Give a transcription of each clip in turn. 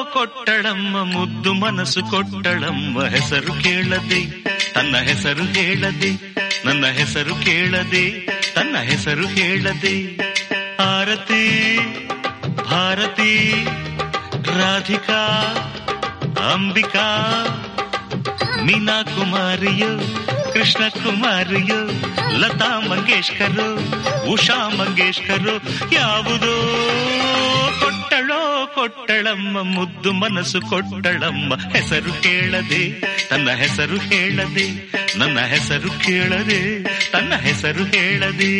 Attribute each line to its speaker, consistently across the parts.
Speaker 1: ಕೊಟ್ಟಳಮ್ಮ ಮುದ್ದು ಮನಸ್ಸು ಕೊಟ್ಟಳಮ್ಮ ಹೆಸರು ಕೇಳದೆ ತನ್ನ ಹೆಸರು ಹೇಳದೆ ನನ್ನ ಹೆಸರು ಕೇಳದೆ ತನ್ನ ಹೆಸರು ಹೇಳದೆ ಆರತಿ ಭಾರತಿ ರಾಧಿಕಾ ಅಂಬಿಕಾ ಮೀನಾ ಕುಮಾರಿಯು ಕೃಷ್ಣ ಕುಮಾರಿಯು ಲತಾ ಮಂಗೇಶ್ಕರು ಉಷಾ ಮಂಗೇಶ್ಕರು ಯಾವುದೋ ಕೊಟ್ಟಳೋ ಕೊಟ್ಟಳಮ್ಮ ಮುದ್ದು ಮನಸ್ಸು ಕೊಟ್ಟಳಮ್ಮ ಹೆಸರು ಕೇಳದೆ ತನ್ನ ಹೆಸರು ಹೇಳದೆ ನನ್ನ ಹೆಸರು ಕೇಳದೆ ತನ್ನ ಹೆಸರು ಹೇಳದೆ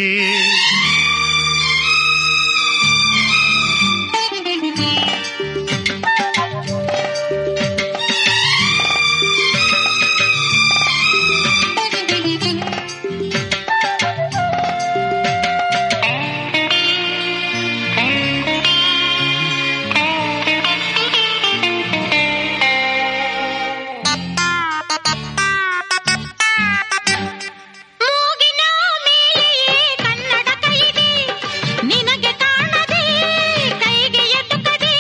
Speaker 2: ಮೂಗಿನ ಮೇಲೆಯೇ ಕನ್ನಡ ಕೈಗೆ ನಿನಗೆ ಕಾಣದೆ ಕೈಗೆ ಎಟುಕದೆ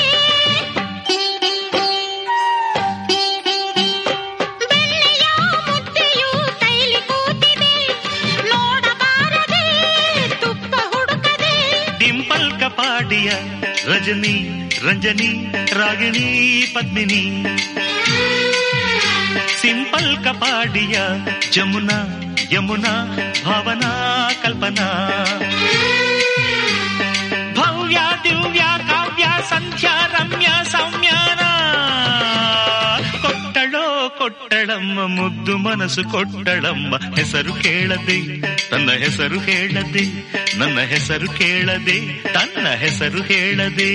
Speaker 2: ಬೆಣ್ಣೆಯ ಮುದ್ದೆಯು ತೈಲಿ ಕೂತಿದೆ ನೋಡಬಾರದೆ ತುಪ್ಪ ಹುಡುಕದೆ
Speaker 1: ಡಿಂಪಲ್ ಕಪಾಡಿಯ ರಜನಿ ರಂಜನಿ ರಾಗಿಣಿ ಪದ್ಮಿನಿ ಸಿಂಪಲ್ ಕಪಾಡಿಯ ಜಮುನಾ ಯಮುನಾ ಭಾವನಾ ಕಲ್ಪನಾ ಭವ್ಯ ದಿವ್ಯ ಕಾವ್ಯ ಸಂಧ್ಯಾ ರಮ್ಯ ಸೌಮ್ಯಾನ ಕೊಟ್ಟಳೋ ಕೊಟ್ಟಳಮ್ಮ ಮುದ್ದು ಮನಸ್ಸು ಕೊಟ್ಟಳಮ್ಮ ಹೆಸರು ಕೇಳದೆ ತನ್ನ ಹೆಸರು ಹೇಳದೆ ನನ್ನ ಹೆಸರು ಕೇಳದೆ ತನ್ನ ಹೆಸರು ಹೇಳದೆ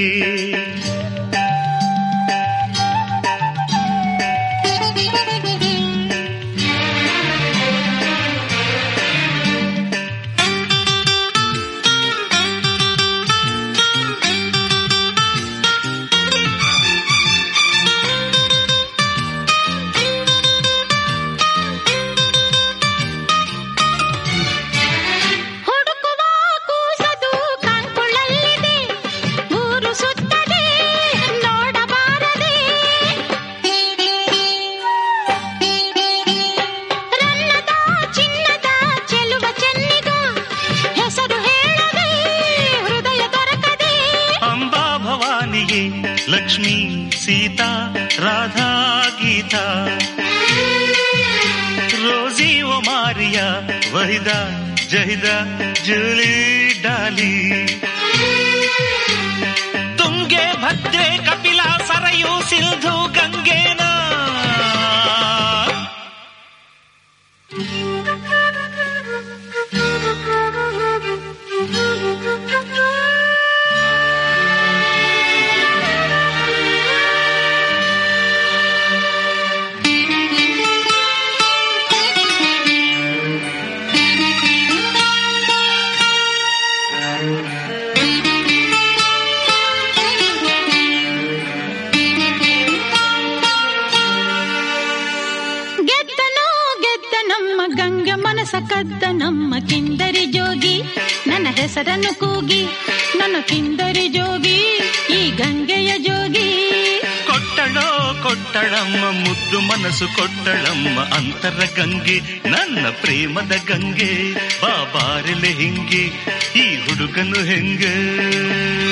Speaker 2: ಹುಡುಕುವ ಕೂಸದು ಕಂಕುಳಲ್ಲಿದೆ ಊರು ಸುತ್ತದೆ ನೋಡಬಾರದೆ ರನ್ನದ ಚಿನ್ನದ ಚೆಲುವ ಚೆನ್ನಿಗ ಹೆಸರು ಹೇಳದೆ ಹೃದಯ ದೊರಕದೆ
Speaker 1: ಅಂಬಾ ಭವಾನಿಗೆ ಲಕ್ಷ್ಮೀ ಸೀತಾ ರಾಧಾ ಗೀತಾ ರೋಸಿ ಒಮಾರಿಯ ವಹಿದ ಜಹಿದ ಜೂಲಿ ಡಾಲಿ ತುಂಗೆ ಭದ್ರೆ ಕಪಿಲ ಸರಯು ಸಿಂಧು ಗಂಗೇನ
Speaker 2: ಗೆದ್ದನೋ ಗೆದ್ದ ನಮ್ಮ ಗಂಗೆ ಮನಸ ಕದ್ದ ನಮ್ಮ ಕಿಂದರಿ ಜೋಗಿ ನನ್ನ ಹೆಸರನ್ನು ಕೂಗಿ ನನ್ನ ಕಿಂದರಿ ಜೋಗಿ ಈ ಗಂಗೆಯ ಜೋಗಿ
Speaker 1: ಕೊಟ್ಟಳೋ ಕೊಟ್ಟಳಮ್ಮ ಮುದ್ದು ಮನಸ್ಸು ಕೊಟ್ಟಳಮ್ಮ ಅಂತರ ಗಂಗೆ ನನ್ನ ಪ್ರೇಮದ ಗಂಗೆ ಬಾಬಾರೆಲೆ ಹಿಂಗೆ ಈ ಹುಡುಗನು ಹೆಂಗೆ